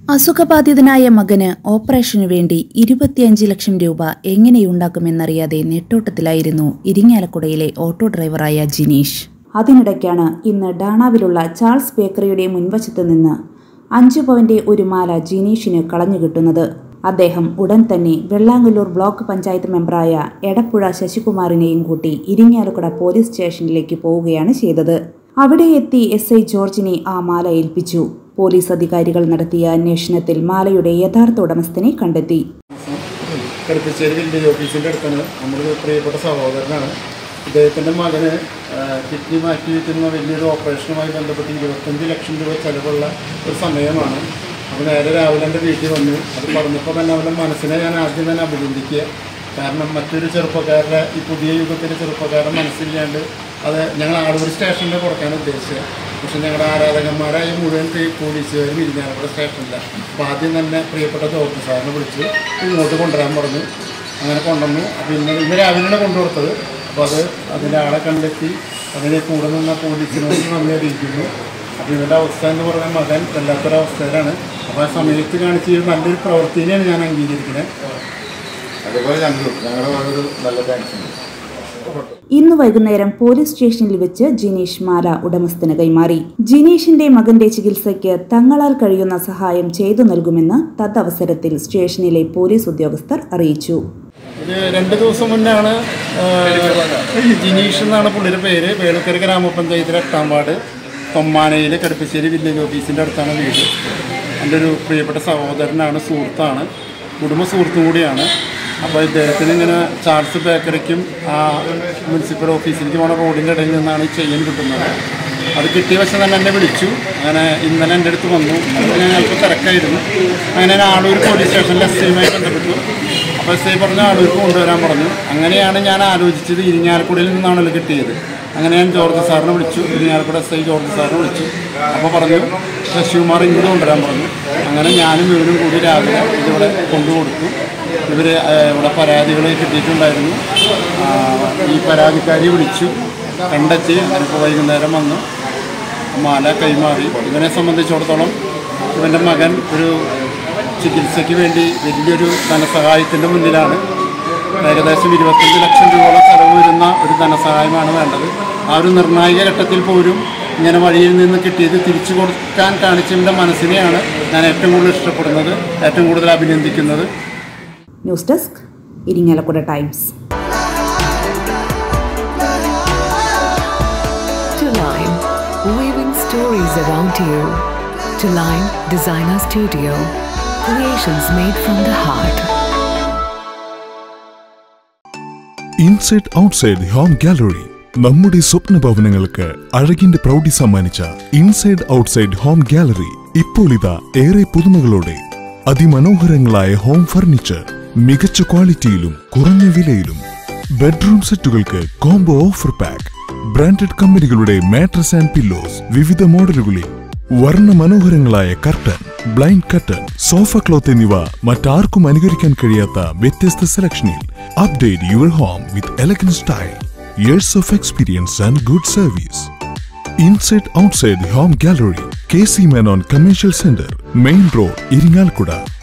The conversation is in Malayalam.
അസുഖബാധിതനായ മകന് ഓപ്പറേഷനു വേണ്ടി ഇരുപത്തിയഞ്ച് ലക്ഷം രൂപ എങ്ങനെയുണ്ടാക്കുമെന്നറിയാതെ നെട്ടോട്ടത്തിലായിരുന്നു ഇരിങ്ങാലക്കുടയിലെ ഓട്ടോ ഡ്രൈവറായ ജിനീഷ് അതിനിടയ്ക്കാണ് ഇന്ന് ഡാണാവിലുള്ള ചാൾസ് ബേക്കറിയുടെ മുൻവശത്ത് നിന്ന് അഞ്ചു പവന്റെ ഒരു മാല ജിനീഷിന് കളഞ്ഞു കിട്ടുന്നത് അദ്ദേഹം ഉടൻ തന്നെ വെള്ളാങ്കല്ലൂർ ബ്ലോക്ക് പഞ്ചായത്ത് മെമ്പറായ എടപ്പുഴ ശശികുമാറിനെയും കൂട്ടി ഇരിങ്ങാലക്കുട പോലീസ് സ്റ്റേഷനിലേക്ക് പോവുകയാണ് ചെയ്തത് അവിടെ എത്തി എസ് ഐ ജോർജിനെ ആ മാല ഏൽപ്പിച്ചു പോലീസ് അധികാരികൾ നടത്തിയ അന്വേഷണത്തിൽ മാലയുടെ യഥാർത്ഥ ഉടമസ്ഥനെ കണ്ടെത്തി കടുപ്പശ്ശേരി വില്ലേജ് ഓഫീസിൻ്റെ അടുത്താണ് നമ്മുടെ ഒരു പ്രിയപ്പെട്ട സഹോദരനാണ് ഇദ്ദേഹത്തിൻ്റെ മകന് ആ, കിഡ്നി മാറ്റി വയ്ക്കുന്ന വലിയൊരു ഓപ്പറേഷനുമായി ബന്ധപ്പെട്ട് ഇരുപത്തഞ്ച് ലക്ഷം രൂപ ചിലവുള്ള ഒരു സമയമാണ് അപ്പോൾ നേരെ രാവിലെ എൻ്റെ വീട്ടിൽ വന്നു അത് പറഞ്ഞപ്പോൾ തന്നെ അവൻ്റെ മനസ്സിനെ ഞാൻ ആദ്യം തന്നെ അഭിനന്ദിക്കുക കാരണം മറ്റൊരു ചെറുപ്പക്കാരുടെ ഈ പുതിയ യുഗത്തിലെ ചെറുപ്പക്കാരുടെ മനസ്സില്ലാണ്ട് അത് ഞങ്ങൾ ആളൂർ സ്റ്റേഷനിൽ കൊടുക്കാൻ ഉദ്ദേശിച്ചത് പക്ഷെ ഞങ്ങളുടെ ആരാധകന്മാരായ മുഴുവൻ പേ- പോലീസുകാരും ഇരിഞ്ഞാലക്കുട സ്റ്റേഷനിൽ അപ്പോൾ ആദ്യം തന്നെ പ്രിയപ്പെട്ട ജോർജ് സാറിനെ വിളിച്ച് ഇങ്ങോട്ട് കൊണ്ടുവരാൻ പറഞ്ഞു അങ്ങനെ കൊണ്ടുവന്നു അപ്പോൾ ഇന്ന് ഇന്ന് രാവിലെയാണ് കൊണ്ടുകൊടുത്തത് അപ്പോൾ അത് അതിൻ്റെ ആളെ കണ്ടെത്തി അതിനെ കൂടെ നിന്ന പോലീസിനോട് നന്ദി അറിയിക്കുന്നു അപ്പോൾ ഇവരുടെ അവസ്ഥ എന്ന് പറയുന്ന മകൻ വല്ലാത്തൊരവസ്ഥയിലാണ് അപ്പോൾ ആ സമയത്ത് കാണിച്ച ഈ നല്ലൊരു പ്രവൃത്തിനെയാണ് ഞാൻ അംഗീകരിക്കുന്നത് അതേപോലെ ഞങ്ങളും ഞങ്ങളുടെ ഭാഗത്തൊരു നല്ല താങ്ക്സ് ഉണ്ട് ഇന്ന് വൈകുന്നേരം പോലീസ് സ്റ്റേഷനിൽ വെച്ച് ജിനീഷ് മാല ഉടമസ്ഥന് കൈമാറി ജിനീഷിന്റെ മകന്റെ ചികിത്സയ്ക്ക് തങ്ങളാൽ കഴിയുന്ന സഹായം ചെയ്തു നൽകുമെന്ന് തദവസരത്തിൽ സ്റ്റേഷനിലെ പോലീസ് ഉദ്യോഗസ്ഥർ അറിയിച്ചു ഒരു രണ്ട് ദിവസം മുന്നാണ് ജിനീഷ് എന്നാണ് പുള്ളിയുടെ പേര് വേളുക്കര ഗ്രാമപഞ്ചായത്തിലെ എട്ടാം വാർഡ് തൊമ്മാനയിൽ കടുപ്പശ്ശേരി വില്ലേജ് ഓഫീസിൻ്റെ അടുത്താണ് വീട് എൻ്റെ ഒരു പ്രിയപ്പെട്ട സഹോദരനാണ് സുഹൃത്താണ് കുടുംബ സുഹൃത്തും കൂടിയാണ് അപ്പോൾ ഇദ്ദേഹത്തിന് ഇങ്ങനെ ചാൾസ് ബേക്കറിക്കും ആ മുനിസിപ്പൽ ഓഫീസിലേക്ക് പോണ റോഡിൻ്റെ ഇടയിൽ നിന്നാണ് ഈ ചെയ്യാൻ കിട്ടുന്നത് അത് കിട്ടിയ വശം തന്നെ എന്നെ വിളിച്ചു അങ്ങനെ ഇന്നലെ എൻ്റെ അടുത്ത് വന്നു അപ്പോൾ ഞാൻ അല്പം തിരക്കായിരുന്നു അങ്ങനെ ഞാൻ ആളൂർ പോലീസ് സ്റ്റേഷനിൽ എസ് ഐയുമായി ബന്ധപ്പെട്ടു അപ്പോൾ എസ് ഐ പറഞ്ഞ ആളൂർക്ക് കൊണ്ടുവരാൻ പറഞ്ഞു അങ്ങനെയാണ് ഞാൻ ആലോചിച്ചത് ഇരിങ്ങാലക്കുടയിൽ നിന്നാണല്ലോ കിട്ടിയത് അങ്ങനെ ഞാൻ ജോർജ് സാറിനെ വിളിച്ചു ഇരിങ്ങാലക്കുട എസ് ഐ ജോർജ് സാറിനെ വിളിച്ചു അപ്പോൾ പറഞ്ഞു ശശികുമാർ ഇങ്ങോട്ട് കൊണ്ടുവരാൻ പറഞ്ഞു അങ്ങനെ ഞാനും ഇവരും കൂടി രാവിലെ ഇതിവിടെ കൊണ്ടുകൊടുത്തു ഇവർ ഇവിടെ പരാതികൾ കിട്ടിയിട്ടുണ്ടായിരുന്നു ആ, ഈ പരാതിക്കാരി വിളിച്ചു കണ്ടെത്തി ഇപ്പോൾ വൈകുന്നേരം വന്നു മാല കൈമാറി ഇവനെ സംബന്ധിച്ചിടത്തോളം ഇവൻ്റെ മകൻ ഒരു ചികിത്സയ്ക്ക് വേണ്ടി വലിയൊരു ധനസഹായത്തിൻ്റെ മുന്നിലാണ് ഏകദേശം ഇരുപത്തഞ്ച് ലക്ഷം രൂപയോളം ചെലവ് വരുന്ന ഒരു ധനസഹായമാണ് വേണ്ടത് ആ ഒരു നിർണായക ഘട്ടത്തിൽ പോലും ഇങ്ങനെ വഴിയിൽ നിന്ന് കിട്ടിയത് തിരിച്ചു കൊടുക്കാൻ കാണിച്ചതിൻ്റെ മനസ്സിനെയാണ് ഞാൻ ഏറ്റവും കൂടുതൽ ഇഷ്ടപ്പെടുന്നത് ഏറ്റവും കൂടുതൽ അഭിനന്ദിക്കുന്നത് news desk Irinjalakuda Times To Line, weaving stories around you. To Line Designer Studio, creations made from the heart. Inside Outside Home Gallery നമ്മുടെ സ്വപ്ന ഭവനങ്ങൾക്ക് അഴകിന്റെ പ്രൗഢി സമ്മാനിച്ച ഇൻസൈഡ് ഔട്ട്സൈഡ് ഹോം ഗാലറി ഇപ്പോൾ ഇതാ ഏറെ പുതുമകളോടെ അതിമനോഹരങ്ങളായ ഹോം ഫർണിച്ചർ മികച്ച ക്വാളിറ്റിയിലും കുറഞ്ഞ വിലയിലും ബെഡ്റൂം സെറ്റുകൾക്ക് കോംബോ ഓഫർ പാക്ക് ബ്രാൻഡഡ് കമ്പനികളുടെ മാട്രസ് ആൻഡ് പില്ലോസ് വിവിധ മോഡലുകളിൽ വർണ്ണ മനോഹരങ്ങളായ curtain blind curtain sofa cloth എന്നിവ മറ്റാർക്കും അനുകരിക്കാൻ കഴിയാത്ത വ്യത്യസ്ത സെലക്ഷനിൽ update your home with elegant style years of experience and good service Inside Outside Home Gallery K C Menon commercial centre main road Irinjalakuda